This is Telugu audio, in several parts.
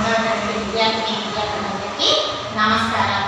మూడవ తరగతి విద్యార్థిని విద్యార్థులందరికీ నమస్కారం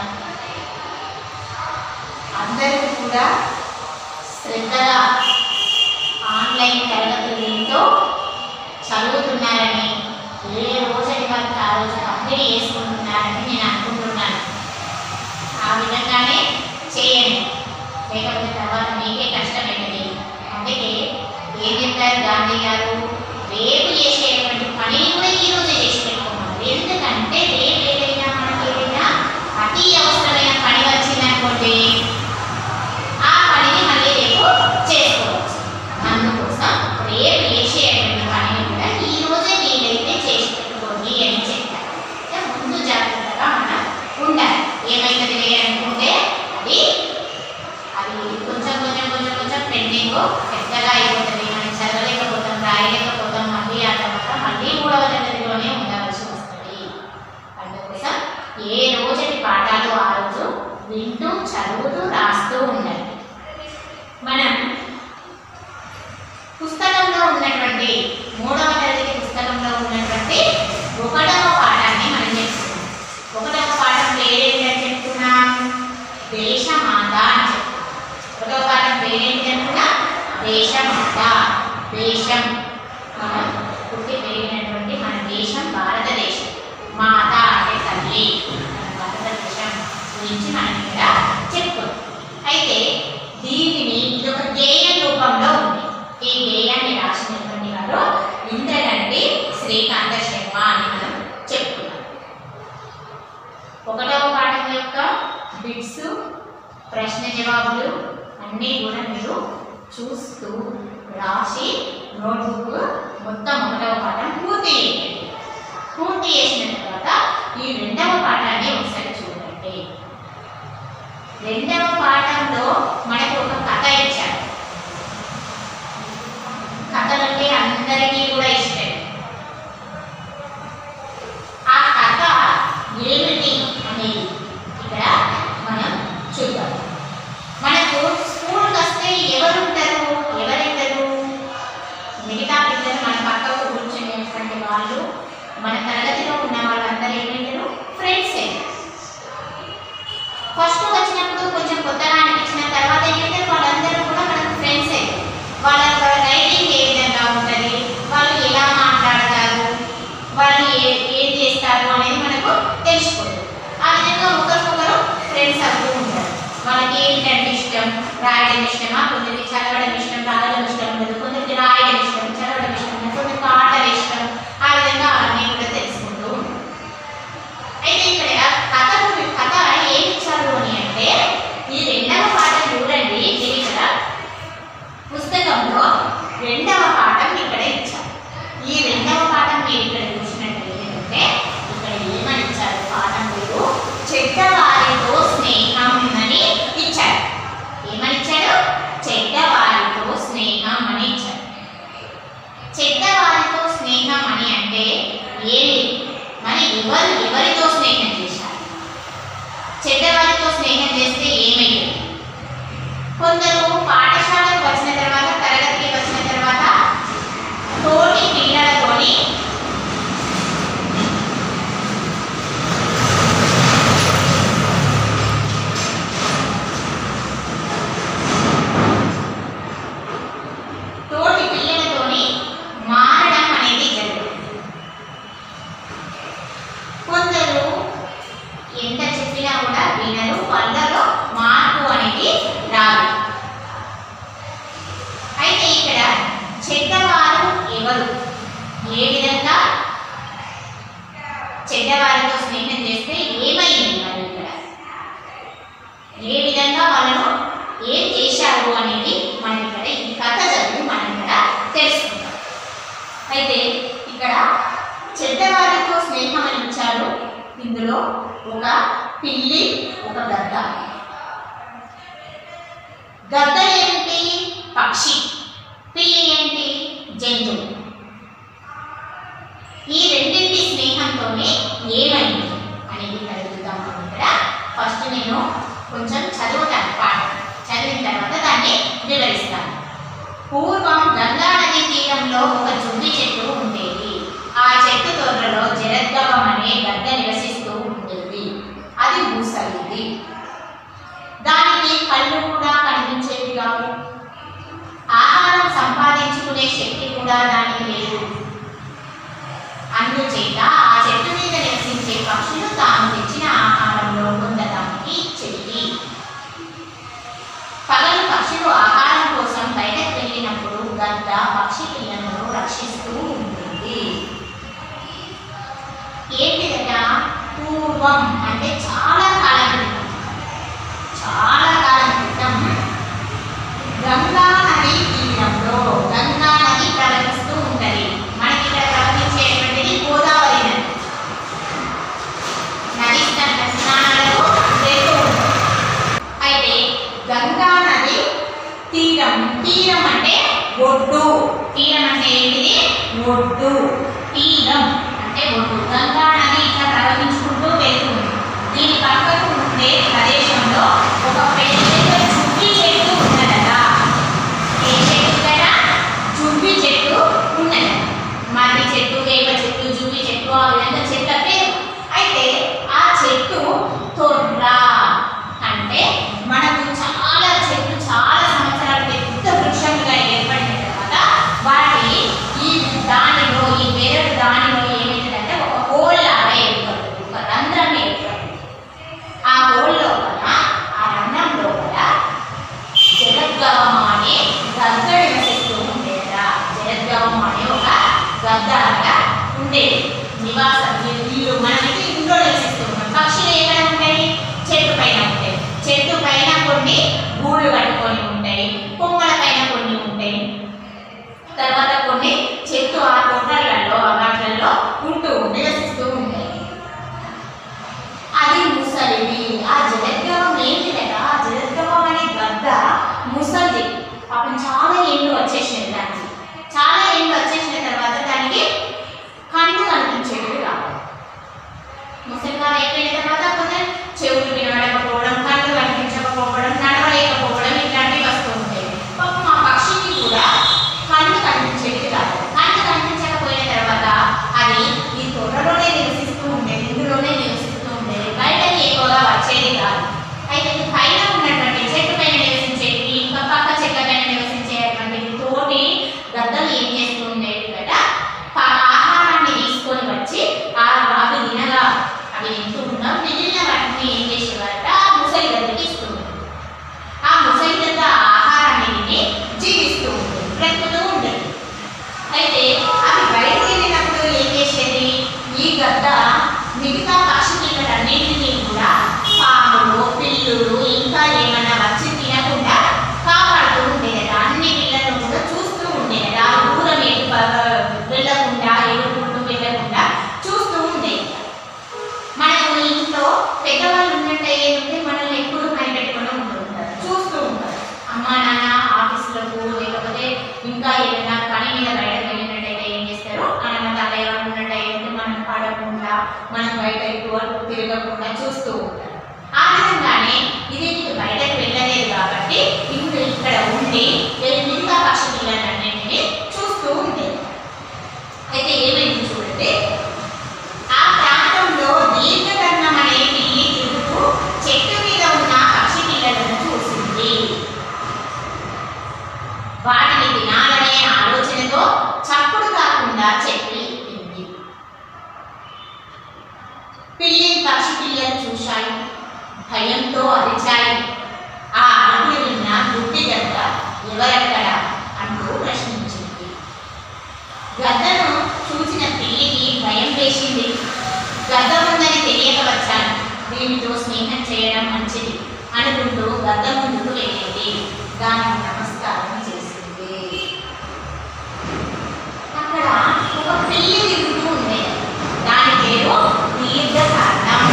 అందరూ కూడా శ్రద్ధగా ఆన్లైన్ తరగతులు వింటూ చదువుతున్నారని ఏ రోజుకి వరకు ఆ రోజు కంప్లీట్ చేసుకుంటున్నారని నేను అనుకుంటున్నాను ఆ విధంగానే చేయండి లేకపోతే తర్వాత మీకే కష్టమైనది అందుకే ఏం చెప్పారు గాంధీ గారు రేపు చేసేటువంటి పనిని కూడా ఈ రోజే చేసి పెట్టుకోవాలి ఎందుకంటే రేపు ఏదైనా మనకి ఏదైనా అతి అవసరమైన పని వచ్చిందనుకోండి ఆ పనిని మళ్ళీ రేపు చేసుకోవచ్చు అందుకోసం రేపు చేసేటువంటి పనిని కూడా ఈ రోజే వీలైతే చేసి పెట్టుకోండి అని చెప్పారు అంటే ముందు జాగ్రత్తగా మనం ఉండాలి ఏమైతుంది అనుకుంటే అది అది కొంచెం కొంచెం కొంచెం కొంచెం పెండింగ్ పెద్దగా అయిపోతుంది మనం చదవలేకపోతాం రాయలేకపోతాం మళ్ళీ ఆ తర్వాత మళ్ళీ మూడవ తరగతిలోనే ఉండవలసి వస్తుంది అందుకోసం ఏ రోజుటి పాఠాలు ఆ రోజు వింటూ చదువుతూ రాస్తూ ఉండాలి మనం పుస్తకంలో ఉన్నటువంటి మూడవ తరగతి పుస్తకంలో ఉన్నటువంటి ఒకటవ పాఠాన్ని మనం చెప్తున్నాం ఒకటవ పాఠం పేరేంటని చెప్తున్నాం దేశమాత అని చెప్తున్నాం ఒకటవ పాఠం పేరేంటి అనుకున్నా దేశమాత దేశం మనం పుట్టి పెరిగినటువంటి మన దేశం భారతదేశం మాత అంటే తల్లి మన భారతదేశం గురించి మనం ఇక్కడ చెప్పుకున్నాం అయితే దీనిని ఇది ఒక గేయం రూపంలో ఉంది ఈ గేయాన్ని రాసినటువంటి వారు ఇంద్రగంటి శ్రీకాంత శర్మ అని మనం చెప్పుకున్నాం ఒకటవ పాఠం యొక్క బిట్స్ ప్రశ్న జవాబులు అన్నీ కూడా మీరు చూస్తూ రాసి నోట్బుక్ మొత్తం ఒకటవ పాఠం పూర్తి చేయండి పూర్తి చేసిన తర్వాత ఈ రెండవ పాఠాన్ని ఒకసారి చూడండి రెండవ పాఠంలో మనకు ఒక కథ ఇచ్చారు కథలంటే అందరికీ కూడా ఇష్టం ఆ కథ ఏమిటి అనేది ఇక్కడ మనం చూద్దాం మనకు స్కూల్కి వస్తే ఎవరు ఉంటారు ఎవరుంటారు మిగతా పిల్లలు మన పక్కకు కూర్చునేటువంటి వాళ్ళు మన తరగతిలో ఉన్న వాళ్ళందరూ ఏమిటారు ఫ్రెండ్సే ఫస్ట్ వచ్చినప్పుడు కొంచెం కొత్తగా అనిపించిన తర్వాత ఏంటంటే వాళ్ళందరూ కూడా మనకు ఫ్రెండ్సే వాళ్ళ రైటింగ్ ఏ విధంగా ఉంటుంది వాళ్ళు ఎలా మాట్లాడతారు వాళ్ళు ఏ ఏం చేస్తారు అనేది మనకు తెలిసిపోతుంది ఆ విధంగా ఒకరికొకరు ఫ్రెండ్స్ అవుతూ ఉంటారు వాళ్ళకి ఏంటంటే ఇష్టం రాయడం ఇష్టమా కొందరికి చదవడం ఇష్టం రాయడం ఇష్టం ఉండదు కొందరికి రాయడం ఇష్టం చదవడం ఇష్టం ఉండదు కొందరికి ఆటలు ఇష్టం ఆ విధంగా అవన్నీ కూడా తెలుసుకుంటూ ఉంటారు అయితే ఇక్కడ కథ గురి- కథ ఏమి ఇచ్చారు అని అంటే ఈ రెండవ పాఠం చూడండి ఇది ఇక్కడ పుస్తకంలో రెండవ పాఠం ఇక్కడ ఇచ్చారు ఈ రెండవ పాఠం మీరు ఇక్కడ చూసినట్లయితే ఏంటంటే ఇక్కడ ఏమని ఇచ్చారు పాఠం మీరు చెడ్డవారితో స్నేహం అని ఇచ్చారు ఏమని ఇచ్చాడు చెడ్డవారితో స్నేహం అని ఇచ్చారు చెడ్డవారితో స్నేహం అని అంటే ఏంటి మరి ఎవరు ఎవరితో స్నేహం చేశారు చెడ్డవారితో స్నేహం చేస్తే ఏమైంది కొందరు పాఠశాలకు వచ్చిన తర్వాత తరగతికి వచ్చిన తర్వాత తోటి పిల్లలతోని తోటి పిల్లలతోని మారడం అనేది జరుగుతుంది కొందరు ఎంత చెప్పినా కూడా వినరు వాళ్ళలో మార్పు అనేది రాదు అయితే ఇక్కడ చెడ్డవారు ఎవరు ఏ విధంగా చెడ్డవారితో స్నేహం చేస్తే ఏమైంది మరి ఇక్కడ ఏ విధంగా వాళ్ళను ఏం చేశారు అనేది మనం ఇక్కడ ఈ కథ చదివి మనం ఇక్కడ తెలుసుకుందాం అయితే ఇక్కడ చెడ్డవారితో స్నేహం అని ఇచ్చారు ఇందులో ఒక పిల్లి ఒక గద్ద గద్ద ఏంటి పక్షి పిల్లి ఏంటి జంతువు ఈ రెండింటి స్నేహంతోనే ఏమైంది అనేది ఇక్కడ చూద్దాం మనం ఇక్కడ ఫస్ట్ నేను కొంచెం చదువుతాను పాఠం చదివిన తర్వాత దాన్ని వివరిస్తాను పూర్వం గంగా నది తీరంలో ఒక జుమ్మి చెట్టు ఉండేది ఆ చెట్టు తోటలో జరద్గవం అనే అందుచేత ఆ చెట్టు మీద నివసించే పక్షులు తాము తెచ్చిన ఆహారంలో పొందడానికి చెవి పగలు పక్షులు ఆహారం కోసం బయటకు వెళ్ళినప్పుడు గద్ద పక్షి పిల్లలను రక్షిస్తూ ఉంటుంది ఏంటిదట పూర్వం అంటే చాలా కాలం క్రితం చాలా కాలం క్రితం గంగా నది తీరంలో గంగా నది ప్రవహిస్తూ ఉంటది మనకి ఇక్కడ ప్రవహించేటువంటిది గోదావరి నది నది స్నా- స్నానాలకు వెళ్తూ ఉంటాం అయితే గంగా నది తీరం తీరం అంటే ఒడ్డు తీరం అంటే ఏంటిది ఒడ్డు తీరం అంటే ఒడ్డు గంగా నది ఇట్లా ప్రవహించుకుంటూ వెళ్తుంది దీని పక్కకు ఉండే ప్రదేశంలో ఒక పెద్ద చుట్టి చెట్టు ఉన్నదట ఏ చెట్టు కదా జువ్వి చెట్టు ఉన్నది మర్రి చెట్టు వేప చెట్టు జువ్వి చెట్టు ఆ విధంగా చెట్ల పేరు అయితే ఆ చెట్టు తొర్ర అంటే మనకు చాలా చెట్లు చాలా సంవత్సరాలు పెద్ద వృక్షముగా ఏర్పడిన తర్వాత వాటి ఈ దానిలో ఈ వేరొక దానిలో ఏమైందంటే ఒక హోల్ లాగా ఏర్పడుతుంది ఒక రంధ్రం ఏర్పడుతుంది ఆ హోల్ లోపల ఆ రంధ్రం లోపల జలద్గవము అనే గద్ద నివసిస్తూ ఉండేదట జలద్గవము అనే ఒక గద్ద అనగా ఉండేది నివాసం ఇల్లు- ఇల్లు మనమైతే ఇంట్లో నివసిస్తూ ఉంటాం పక్షులు ఎక్కడ ఉంటాయి చెట్టు పైన ఉంటాయి చెట్టు పైన కొన్ని గూళ్ళు కట్టుకొని ఉంటాయి కొమ్మల పైన కొన్ని ఉంటాయి తర్వాత కొన్ని చెట్టు ఆ తొట్టలలో ఆ వాటిలలో ఉంటూ నివసిస్తూ ఉంటాయి అది ముసలిది ఆ జలద్గవం ఏంటిదట ఆ జలద్గవం అనే గద్ద ముసలిది పాపం చాలా ఎండు వచ్చేసినది దానికి చాలా ఎండు వచ్చేసిన తర్వాత దానికి కళ్ళు కనిపించేవి రావు ముసలివారు అయిపోయిన తర్వాత కొందరు చెవులు వినడకపోవడం కళ్ళు కనిపించకపోవడం నడవలేకపోవడం ఇట్లాంటివి వస్తూ ఉంటాయి పాపం ఆ పక్షికి కూడా కళ్ళు కనిపించేవి రాదు కళ్ళు కనిపించకపోయిన తర్వాత అది ఈ తొర్రలోనే నివసిస్తూ ఉండేది ఇందులోనే నివసిస్తూ ఉండేది బయటకి ఎక్కువగా వచ్చేది కాదు అయితే ఈ పైన ఉన్నటువంటి చెట్టు పైన నివసించేవి ఇంకా పక్క చెట్ల పైన నివసించేటువంటి తోటి గద్దలు ఏం చేస్తూ ఉండేవి కదా ప- ఆహారాన్ని తీసుకొని వచ్చి ఆ అవి తినగా అవి తింటూ ఉన్నాం మిగిలిన వాటిని ఏం చేసేవారట ఆ ముసలి గద్దకి ఇస్తూ ఉండేది. ఆ ముసలి గద్ద ఆ ఆహారాన్ని తిని జీవిస్తూ ఉంటుంది బ్రతుకుతూ ఉండేది అయితే అవి బయటకు వెళ్ళినప్పుడు ఏం చేసేది ఈ గద్ద మిగతా పక్షి పిల్లలన్నింటినీ కూడా పాములు పిల్లులు ఇంకా ఏమన్నా వచ్చి తినకుండా కాపాడుతూ ఉండేదట అన్ని పిల్లలను కూడా చూస్తూ ఉండేదట ఆ దూరం ఎటు ప- వెళ్ళకుండా ఎదుర్కొంటూ వెళ్ళకుండా చూస్తూ ఉండేది మనకు ఇంట్లో పెద్దవాళ్ళు ఉన్నట్టు ఏంటంటే మనల్ని ఎప్పుడు భయపెట్టుకుని ఉంటుంటారు చూస్తూ ఉంటారు అమ్మా నాన్న ఆఫీసులకు లేకపోతే ఇంకా ఏదైనా పని మీద బయటకు వెళ్ళినట్టయితే ఏం చేస్తారు నాన్న తాతయ్య వాళ్ళు ఉన్నట్టయితే మనం పడకుండా మనం బయట ఎక్కువ తిరగకుండా చూస్తూ ఉంటారు ఆ విధంగానే ఇది నీకు బయటకు వెళ్ళలేదు కాబట్టి ఇప్పుడు ఇక్కడ ఉండి ఏ- మిగతా పక్షి పిల్లలన్నింటినీ చూస్తూ ఉండేది అయితే ఏమైంది చూడండి ఆ ప్రాంతంలో దీర్ఘకర్ణం అనే పిల్లి తిరుగుతూ చెట్టు మీద ఉన్న పక్షి పిల్లలను చూసింది వాటిని తినాలనే ఆలోచనతో చప్పుడు కాకుండా చెట్టు ఎక్కింది పిల్లి పక్షి పిల్లలు చూశాయి భయంతో అరిచాయి ఆ అరుపులు విన్న గుడ్డి గద్ద ఎవరక్కడ అంటూ ప్రశ్నించింది గద్దను చూసిన పిల్లికి భయం వేసింది గద్ద ఉందని తెలియక వచ్చాను దీనితో స్నేహం చేయడం మంచిది అనుకుంటూ గద్ద ముందుకు వెళ్ళింది దానికి నమస్కారం చేసింది అక్కడ ఒక పిల్లి తిరుగుతూ ఉండేది దాని పేరు దీర్ఘకారణం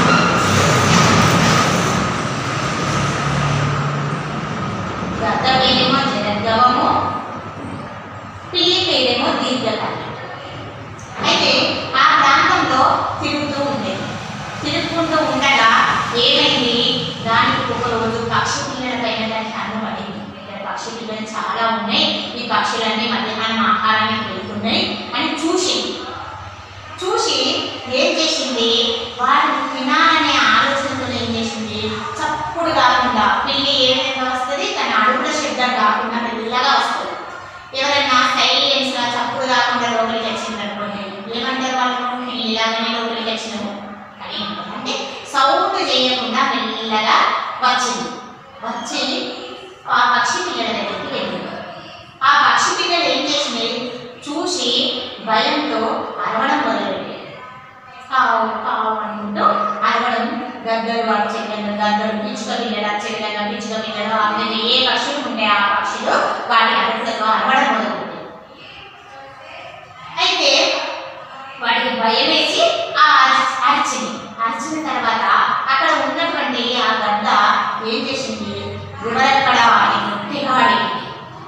గద్ద పేరేమో జగద్గవము పిల్లి పేరేమో దీర్ఘకారణం అయితే ఆ ప్రాంతంలో తిరుగుతూ ఉండేది తిరుగుకుంటూ ఉండగా ఏమైంది దానికి ఒక రోజు పక్షి పిల్లల పైన దానికి అనుమడింది ఇక్కడ పక్షి పిల్లలు చాలా ఉన్నాయి ఈ పక్షులన్నీ మధ్యాహ్నం ఆహారానికి వెళ్తున్నాయి అని చూసింది చూసి ఏం చేసింది వాటిని తినాలనే ఆలోచనతో ఏం చేసింది చప్పుడు కాకుండా పిల్లి ఏ విధంగా వస్తుంది తన అడుగుల శబ్దం కాకుండా మెల్లగా వస్తుంది ఎవరైనా సైలెన్స్ గా చప్పుడు కాకుండా లోపలికి వచ్చింది అనుకోండి ఏమంటారు వాళ్ళు వచ్చినావు అని అంటే సౌండ్ చేయకుండా మెల్లగా వచ్చింది వచ్చి ఆ పక్షి పిల్లల దగ్గరికి వెళ్ళింది ఆ పక్షి పిల్లలు ఏం చేసినాయి చూసి భయంతో అరవడం మొదలుపెట్టాయి కావు కావు అనుకుంటూ అరవడం గద్దలు వాటి చెట్లను గద్దలు పిచ్చుక పిల్లలు ఆ చెట్లను పిచ్చుక పిల్లలు ఆ విధంగా ఏ పక్షులు ఉంటే ఆ పక్షులు వాటి అరుపులతో అరవడం మొదలుపెట్టాయి అయితే వాడికి భయం వేసి ఆ అరి- అరిచింది అరిచిన తర్వాత అక్కడ ఉన్నటువంటి ఆ గద్ద ఏం చేసింది ఎవరెక్కడ అని గట్టిగా అడిగింది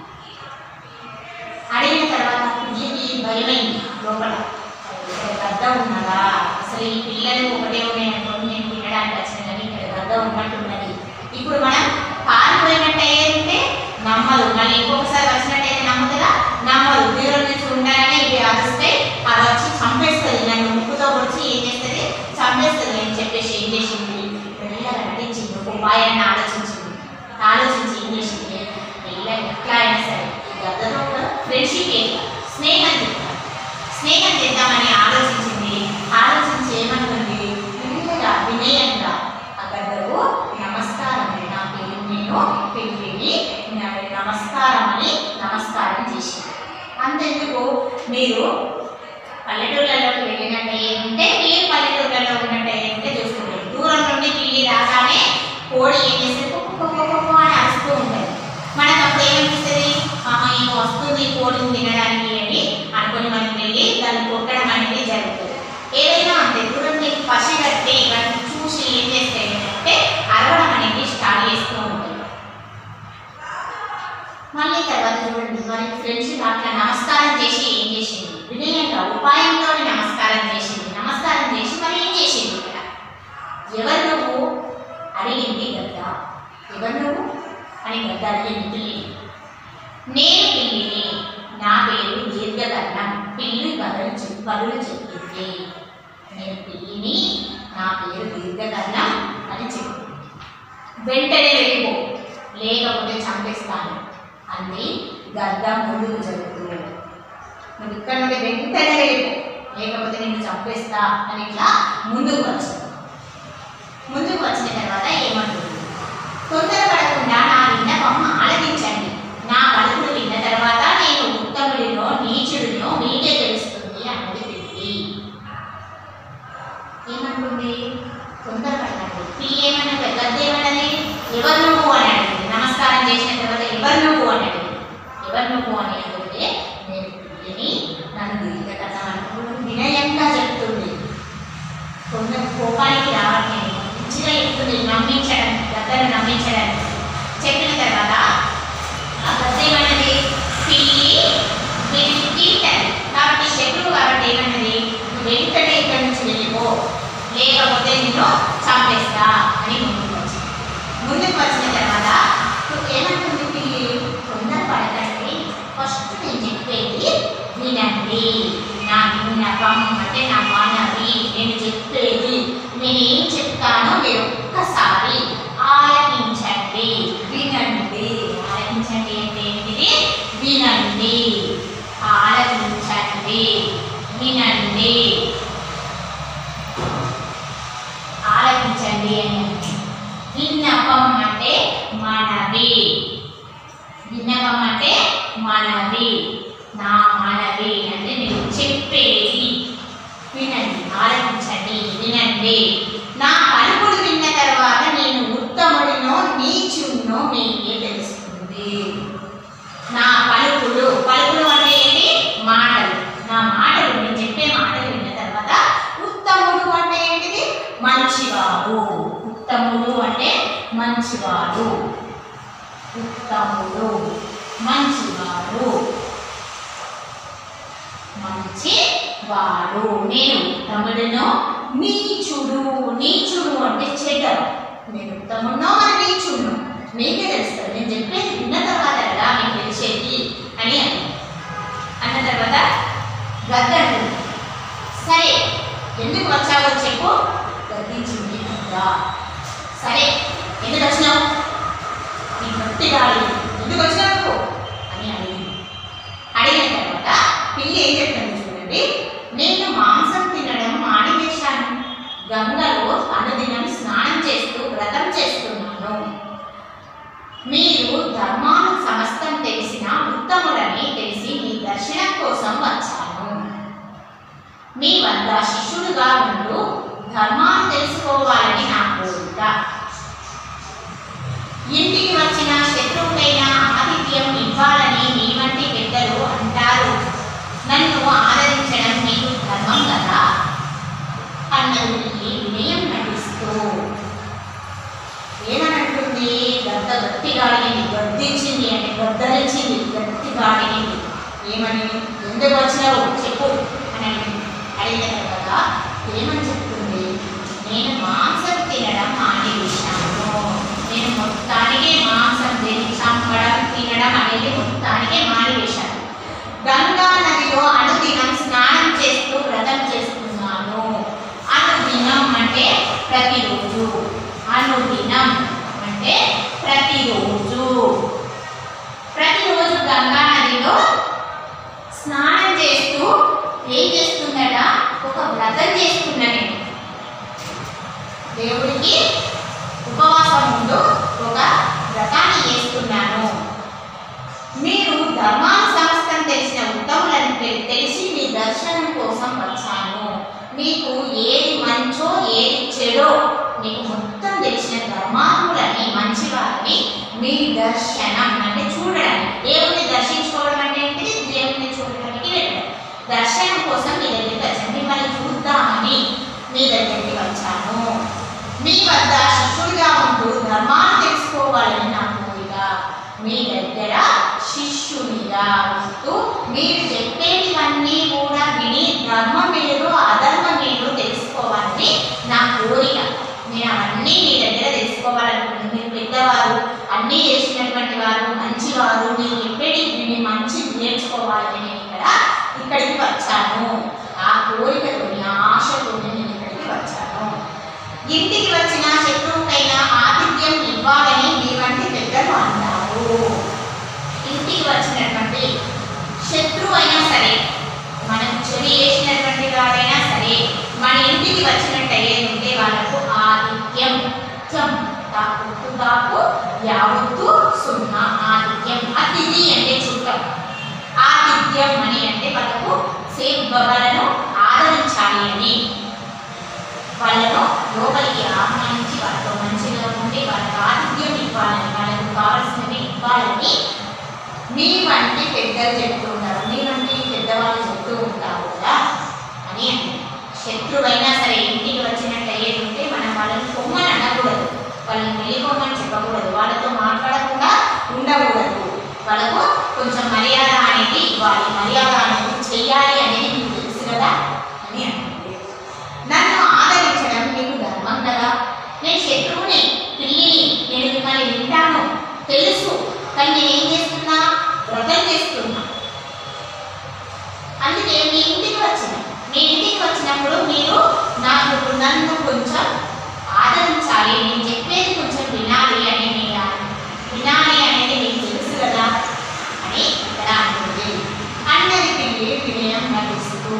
అడిగిన తర్వాత పిల్లికి భయమైంది లోపల ఇక్కడ గద్ద ఉన్నదా అసలు ఈ పిల్లలు ఒకటే ఉన్నాయి అనుకోండి నేను తినడానికి వచ్చిన కానీ ఇక్కడ గద్ద ఉన్నట్టున్నది ఇప్పుడు మనం పారిపోయినట్టు అయ్యేంటే నమ్మదు మళ్ళీ ఇంకొకసారి వచ్చినట్టయితే నమ్ముతుందా నమ్మదు దూరం నుంచి ఉండాలని ఇవి అరుస్తే అది వచ్చి చంపేస్తుంది నన్ను ముక్కుతో పొడిచి ఏం చేస్తుంది చంపేస్తుంది అని చెప్పేసి ఏం చేసింది మెల్లగా నటించింది ఒక ఉపాయాన్ని ఆలోచించింది ఆలోచించి ఏం చేసింది మెల్లగా ఎట్లా అయినా సరే ఈ గద్దతో కూడా ఫ్రెండ్షిప్ ఏం కాదు, స్నేహం చేద్దాం స్నేహం చేద్దామని ఆలోచించింది ఆలోచించి ఏమనుకుంది మెల్లగా వినయంగా ఆ గద్దకు నమస్కారం నా పేరు నేను పెళ్ళిని నమస్కారం అని నమస్కారం చేసింది అంతెందుకు మీరు పల్లెటూళ్ళలోకి వెళ్ళినట్టు ఉంటే మీరు పల్లెటూళ్ళలో ఉన్నట్టు ఉంటే చూసుకుంటారు దూరం నుండి పిల్లి రాగానే కోడి ఏం చేస్తుంది కుక్కు కుక్కు కుక్కు అని అరుస్తూ ఉంటుంది మనకు అప్పుడు ఏమనిపిస్తుంది ఆహా ఈమె వస్తుంది కోడిని తినడానికి అని అనుకుని మనం వెళ్ళి దాన్ని కొట్టడం అనేది జరుగుతుంది ఏదైనా అంతే దూరం నుంచి పసి కట్టి వాటిని చూసి ఏం చేస్తాయి అంటే అరవడం అనేది స్టార్ట్ చేస్తూ ఉంటుంది మళ్ళీ తర్వాత చూడండి మరి ఫ్రెండ్స్ అట్లా నమస్కారం చేసి ఏం చేసింది వినయంగా ఉపాయంతో నమస్కారం చేసింది నమస్కారం చేసి మరి ఏం చేసింది ఇక్కడ ఎవరు నువ్వు అడిగింది గద్ద ఎవరు నువ్వు అని గద్ద అడిగింది పిల్లి నేను పిల్లిని నా పేరు దీర్ఘకర్ణం పిల్లి బదులు చెప్ బదులు చెప్పింది నేను పిల్లిని నా పేరు దీర్ఘకర్ణం అని చెప్పింది వెంటనే వెళ్ళిపో లేకపోతే చంపేస్తాను అంది గద్ద ముందుకు జరుగుతూ నువ్వు ఇక్కడ నుండి వెంటనే వెళ్ళిపో లేకపోతే నేను చంపేస్తా అని ఇట్లా ముందుకు వచ్చింది ముందుకు వచ్చిన తర్వాత ఏమంటుంది తొందరపడకుండా నా విన్నపం ఆలకించండి నా పలుకులు విన్న తర్వాత నేను ఉత్తముడినో నీచుడినో మీకే తెలుస్తుంది అన్నది పిల్లి ఏమంటుంది తొందరపడకండి పిల్లి ఏమన్నది గద్ద ఏమన్నది ఎవరు నువ్వు అని అడిగింది నమస్కారం చేసిన తర్వాత ఎవరు నువ్వు అని అడిగింది ఎవరు నువ్వు అని అడిగితే నేను పిల్లిని నన్ను దీర్ఘకథ అనుకుని వినయంగా చెప్తుంది కొంత కోపానికి రావట్లేదు మంచిగా చెప్తుంది నమ్మించడం గద్దను నమ్మించడానికి చెప్పిన తర్వాత ఆ గద్ద ఏమన్నది పిల్లి వీరికి తల్లి కాబట్టి శత్రువు కాబట్టి ఏమన్నది "నువ్వు వెంటనే ఇక్కడి నుంచి వెళ్ళిపో లేకపోతే నిన్ను చంపేస్తా అని ముందుకు వచ్చింది ముందుకు వచ్చిన తర్వాత నువ్వు ఏమంటుంది పిల్లి తొందరపడకండి ఫస్ట్ నేను చెప్పేది వినండి నా విన్నపం అంటే నా మనవి నేను చెప్పేది నేను ఏం చెప్తానో మీరు ఒక్కసారి ఆలకించండి వినండి ఆలకించండి అంటే ఏంటిది వినండి ఆలకించండి వినండి ఆలకించండి అని అంటే. విన్నపం అంటే మనవి విన్నపం అంటే మనవి నా మనవి అంటే నేను చెప్పేది వినండి ఆలకించండి వినండి నా పలుకులు విన్న తర్వాత నేను ఉత్తముడినో నీచుడినో మీకే తెలుస్తుంది నా పలుకులు పలుకులు అంటే ఏంటి మాటలు నా మాటలు నేను చెప్పే మాటలు విన్న తర్వాత ఉత్తముడు అంటే ఏంటిది మంచివాడు ఉత్తముడు అంటే మంచివాడు ఉత్తముడు మంచివాడు మంచి వాడు నేను ఉత్తముడును నీచుడు నీచుడు అంటే చెడ్డడు నేను ఉత్తముడునో మరి నీచుడును మీకే తెలుస్తుంది నేను చెప్పేది విన్న తర్వాత కదా మీకు తెలిసేది అని అన్న అన్న తర్వాత గద్ద అంటుంది సరే ఎందుకు వచ్చావో చెప్పు గద్దించింది గద్ద సరే ఎందుకు వచ్చినావు నీ భక్తి గాలి ఎందుకు వచ్చినావు అని అడిగింది అడిగిన తర్వాత పిల్లి ఏం చెప్తుంది చూడండి నేను మాంసం తినడం మానివేశాను ధర్మాన్ని తెలుసుకోవాలని నా కోరిక ఇంటికి వచ్చిన శత్రువుకైనా ఆతిథ్యం ఇవ్వాలని మీ వంటి పెద్దలు అంటారు నన్ను ఆదరించడం మీకు ధర్మం కదా అన్నది వినయం నటిస్తూ ఏమనంటుంది గద్ద గట్టిగా అడిగింది గద్దించింది అంటే గద్దరించింది గట్టిగా అడిగింది ఏమని ఎందుకు వచ్చినావు చెప్పు అని అడిగింది అడిగిన తర్వాత ఏమని చెప్తుంది నేను మాంసం తినడం మానేశాను నేను మొత్తానికే మాంసం తిని చంపడం తినడం అనేది మొత్తానికే మానేశాను గంగా నదిలో అనుదినం స్నానం చేస్తూ వ్రతం చేస్తున్నాను అనుదినం అంటే ప్రతిరోజు అనుదినం అంటే ప్రతిరోజు ప్రతిరోజు గంగా నదిలో స్నానం చేస్తూ ఏం చేస్తుందట ఒక వ్రతం చేస్తున్నా నేను దేవుడికి ఉపవాసం ముందు ఒక వ్రతాన్ని చేస్తున్నాను మీరు ధర్మాన సమస్తం తెలిసిన ఉత్తములను తె- తెలిసి మీ దర్శనం కోసం వచ్చాను మీకు ఏది మంచో ఏది చెడో మీకు మొత్తం తెలిసిన ధర్మాత్ములని మంచివారిని మీ దర్శనం అంటే చూడడానికి దేవుని దర్శించుకోవడం అంటే ఏంటిది దేవుని చూడడానికి వెళ్ళడం దర్శనం కోసం మీ దగ్గరికి వచ్చాను మిమ్మల్ని చూద్దామని మీ దగ్గరికి వచ్చాను మీ వద్ద శిష్యుడిగా ఉంటూ ధర్మాన్ని తెలుసుకోవాలని నా కోరిక మీ దగ్గర శిష్యునిగా ఉంటూ మీరు చెప్పేటివన్నీ కూడా విని ధర్మం ఏదో అధర్మం ఏదో తెలుసుకోవాలని నా కోరిక నేను అవన్నీ మీ దగ్గర తెలుసుకోవాలనుకుంటున్నాను మీరు పెద్దవారు అన్నీ చేసినటువంటి వారు మంచివారు మీరు చెప్పేటి విని మంచి నేర్చుకోవాలని నేను ఇక్కడ ఇక్కడికి వచ్చాను ఆ కోరికతోని ఆ ఆశతోని నేను ఇక్కడికి వచ్చాను ఇంటికి వచ్చిన శత్రువుకైనా ఆతిథ్యం ఇవ్వాలని మీ వంటి పెద్దలు అంటారు ఇంటికి వచ్చినటువంటి శత్రువు అయినా సరే మనం చెడు చేసినటువంటి వాడైనా సరే మన ఇంటికి వచ్చినట్టు అయ్యేది వాళ్ళకు ఆతిథ్యం త్యం తాకు తాకు యావత్తు సున్నా ఆతిథ్యం అతిథి అంటే చుట్టం ఆతిథ్యం అని అంటే వాళ్ళకు సేఫ్ వాళ్ళను ఆదరించాలి అని వాళ్ళను లోపలికి ఆహ్వానించి వాళ్ళతో మంచిగా ఉండి వాళ్ళకి ఆతిథ్యం ఇవ్వాలని వాళ్ళకు కావాల్సినవి ఇవ్వాలని మీ వంటి పెద్దలు చెప్తూ ఉంటారు మీ వంటి పెద్దవాళ్ళు చెప్తూ ఉంటారు కదా అని అంటే శత్రువైనా సరే ఇంటికి వచ్చినట్టు అయ్యేది ఉంటే మనం వాళ్ళని పొమ్మని అనకూడదు వాళ్ళని వెళ్ళిపోమని చెప్పకూడదు వాళ్ళతో మాట్లాడకుండా ఉండకూడదు వాళ్ళకు కొంచెం మర్యాద అనేది ఇవ్వాలి మర్యాద అనేది చెయ్యాలి అనేది మీకు తెలుసు కదా అని అంటుంది నన్ను ఆదరించడం మీకు ధర్మం కదా నేను శత్రువుని పిల్లిని నేను మిమ్మల్ని వింటాను తెలుసు కానీ నేను ఏం చేస్తున్నా వ్రతం చేస్తున్నా అందుకే మీ ఇంటికి వచ్చిన మీ ఇంటికి వచ్చినప్పుడు మీరు నాకు నన్ను కొంచెం ఆదరించాలి నేను చెప్పేది కొంచెం వినాలి అని మీరు వినాలి అనేది మీకు తెలుసు కదా అని ఇక్కడ అంటుంది అన్నది పిల్లి వినయం నటిస్తూ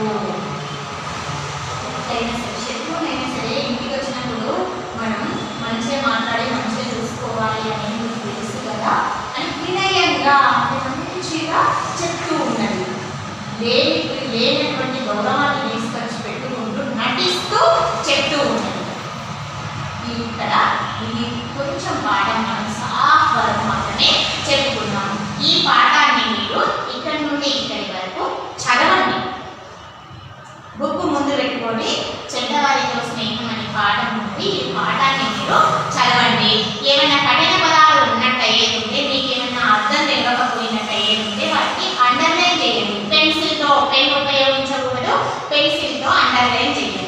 ఎవరైనా సరే శత్రువునైనా సరే ఇంటికి వచ్చినప్పుడు మనం మంచిగా మాట్లాడి మంచిగా చూసుకోవాలి అని మీకు తెలుసు కదా అని వినయంగా అంటే మంచిగా చెప్తూ ఉన్నది లేని లేనటువంటి గౌరవాన్ని తీసుకొచ్చి పెట్టుకుంటూ నటిస్తూ చెప్తూ ఉన్నది ఈ ఇక్కడ ఇది కొంచెం పాఠం మనం సాఫ్ వరకు మాత్రమే చెప్పుకున్నాం ఈ పాఠాన్ని మీరు ఇక్కడి నుండి ఇక్కడి వరకు చదవండి బుక్ ముందు పెట్టుకొని చెడ్డవారితో స్నేహం అనే పాఠం ఉంది ఈ పాఠాన్ని మీరు చదవండి ఏమైనా కఠిన పదాలు ఉన్నట్టు అయ్యేది ఉంటే మీకు ఏమైనా అర్థం తెలియకపోయినట్టు అయ్యేది ఉంటే వాటిని అండర్లైన్ చేయండి పెన్సిల్తో పెన్ ఉపయోగించకూడదు పెన్సిల్తో అండర్లైన్ చేయండి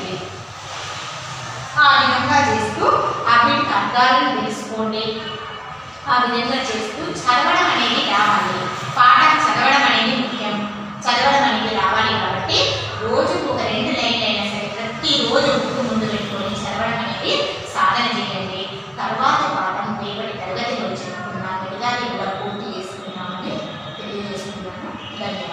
ఆ విధంగా చేస్తూ ఆ వీటికి అర్థాలను తెలుసుకోండి ఆ విధంగా చేస్తూ చదవడం అనేది రావాలి పాఠం చదవడం అనేది ముఖ్యం చదవడం అనేది రావాలి కాబట్టి రోజుకు ఒక రెండు లైన్లు అయినా సరే ప్రతిరోజు బుక్ ముందు పెట్టుకొని చదవడం అనేది సాధన చేయండి తర్వాత పాఠం రేపటి తరగతిలో చెప్పుకున్నాం మిగతాది కూడా పూర్తి చేసుకున్నామని తెలియజేస్తున్నాను ధన్యవాదాలు